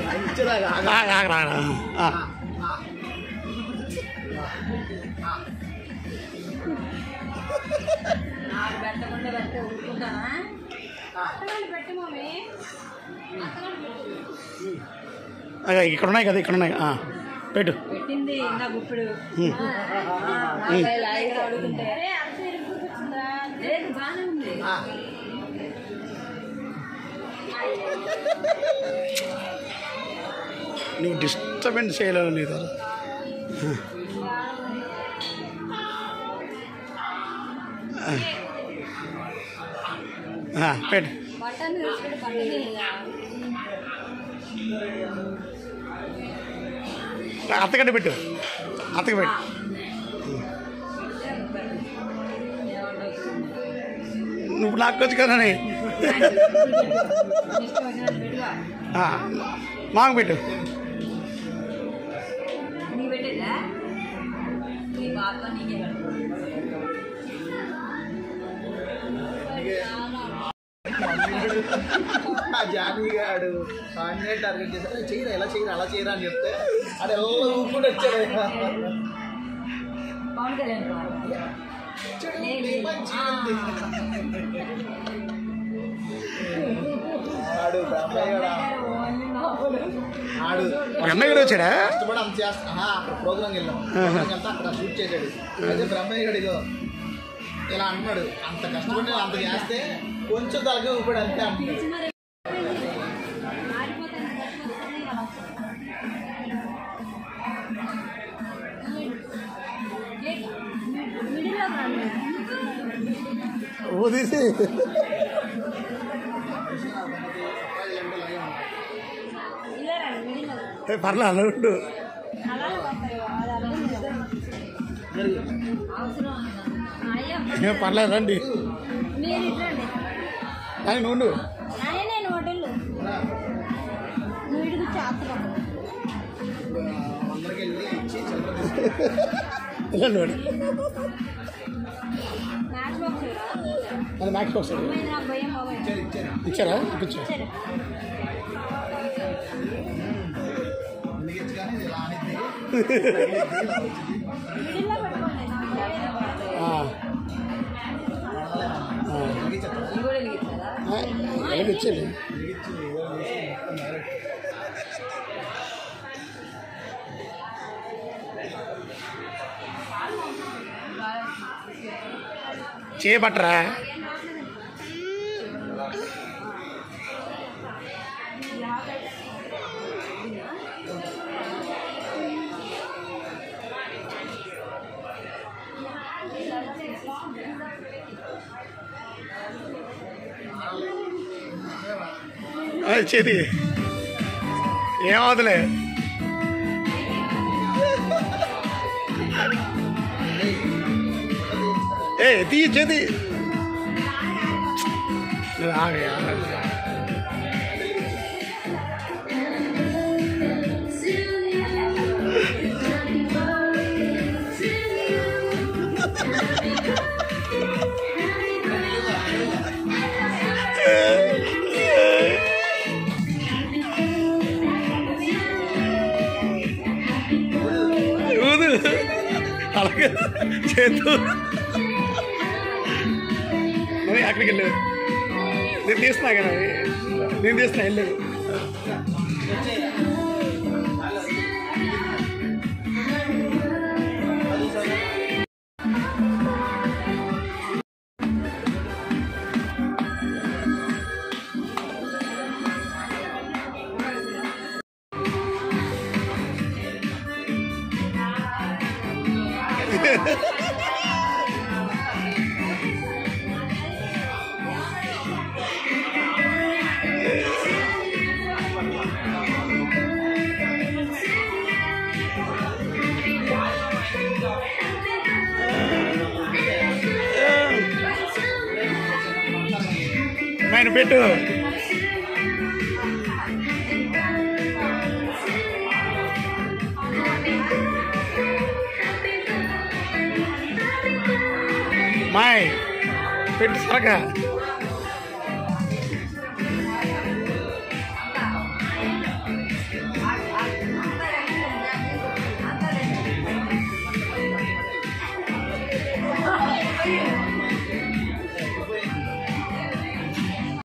ఇచ్చేదాకా ఆ, ఆగరా, ఆగరా. ఆ. నాకు పెట్టకుండా పెడితే ఊరుకుంటానా అత్తగారు పెట్టు మమ్మీ అత్తగారు పెట్టు అదే, ఇక్కడ ఉన్నాయి కదా ఇక్కడ ఉన్నాయి ఆ, పెట్టు పెట్టింది నా గుప్పుడు ఉమ్. అడుగుతుంటే అరే అంత ఇరుక్కుపోతుందా లేదు బాగానే ఉంది నువ్వు డిస్టర్బెన్స్ చేయలేదు లేదు పెట్టు బట్టన్ తీసుకుంటే బట్టన్ అత్తగడ్డ పెట్టు అత్తగ పెట్టు నువ్వు నాకు వచ్చి కదా ఇష్టం వచ్చినట్టు పెట్టుగా మాకు పెట్టు నీకు పెట్టిందా నీ బాబా నీకే పెట్టు ఆ జానీ గాడు సాన్నే టార్గెట్ చేశారు చేయరా ఎలా చేయరా అలా చేయరా అని చెప్తే అది ఎలా ఊపుకుంటూ వచ్చాడు ఆయన. పవన్ కళ్యాణ్ బాబు. చూడండి, మంచిగా ఉంది. ఆడు బ్రహ్మయ్య గాడు ఆడు అన్నయ్య కూడా వచ్చాడా కష్టపడి అంత చేస్తా ఆహా, అక్కడ ప్రోగ్రామ్ వెళ్ళాం ప్రోగ్రామ్ వెళ్తే అక్కడ షూట్ చేశాడు అయితే బ్రహ్మయ్య గారు ఇగో ఇలా అంటున్నాడు అంత కష్టపడి నేను అంత చేస్తే కొంచెం తలకే ఊపాడు అంతే అంటున్నాడు ఊదీసి ఏ, పర్లే అలా ఉండు ఏ, పర్లేదు రండి మీరు ఇట్లండి కానీ నువ్వు ఉండు. నాయన నేను హోటల్లో నువ్వు ఇటుకు చేస్తున్నావు అందరికి వెళ్ళి ఇచ్చి చిల్లర తీసుకు వెళ్ళండి వాడు మ్యాచ్ బాక్స్ అది మ్యాక్స్ బాక్స్ అండి. అమ్మాయి నాకు భయం బాబాయ్ ఇచ్చారు ఇచ్చారు ఇచ్చారా ఇప్పించా సరే ఎందుకు ఇచ్చి కానీ ఇది ఇలా అనేది మిడిల్లో పెట్టుకోండి నాకు భయం పడతాయి. ఆ. ఆ. వెలిగించారు ఇది కూడా వెలిగించాలా ఆ, ఎలాగ ఇచ్చేది వెలిగించి ఏదో చేసి మొత్తం డైరెక్ట్ చేయబట్టరా చేతి ఏమవుతులే ఏ తీ చేతి ఆగే ఊదు అలాగే చేతు మరి అక్కడికి వెళ్ళు నేను తీస్తున్నా కదా నేను తీస్తున్నా వెళ్ళు ఆయన పెట్టు మాయ్ పెట్టు సరగా